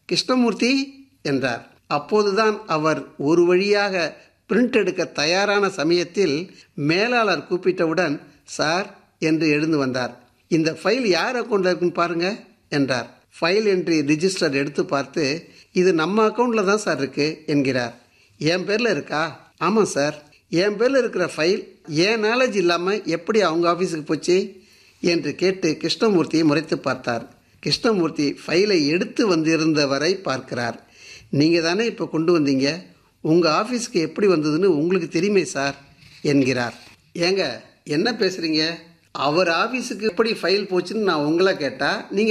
கிருஷ்ணமூர்த்தி என்றார் அப்போதுதான் அவர் ஒரு வழியாக பிரிண்ட் எடுக்க தயாரான சமயத்தில் மேலாளர் கூப்பிட்டவுடன் சார் என்று எழுந்து வந்தார் இந்த ஃபைல் யார் அக்கௌண்ட்ல இருக்குன்னு பாருங்க என்றார் ஃபைல் என்ட்ரி ரிஜிஸ்டர் எடுத்து பார்த்து இது நம்ம அக்கௌண்ட்டில் தான் சார் இருக்கு என்கிறார் என் பேரில் இருக்கா ஆமாம் சார் என் பேரில் இருக்கிற ஃபைல் என் நாலேஜ் இல்லாமல் எப்படி அவங்க ஆஃபீஸுக்கு போச்சு என்று கேட்டு கிருஷ்ணமூர்த்தியை முறைத்து பார்த்தார் கிருஷ்ணமூர்த்தி ஃபைலை எடுத்து வந்திருந்தவரை பார்க்கிறார் நீங்கள் தானே இப்போ கொண்டு வந்தீங்க உங்கள் ஆஃபீஸ்க்கு எப்படி வந்ததுன்னு உங்களுக்கு தெரியுமே சார் என்கிறார் ஏங்க என்ன பேசுகிறீங்க அவர் ஆஃபீஸுக்கு எப்படி ஃபைல் போச்சுன்னு நான் உங்களை கேட்டால் நீங்கள்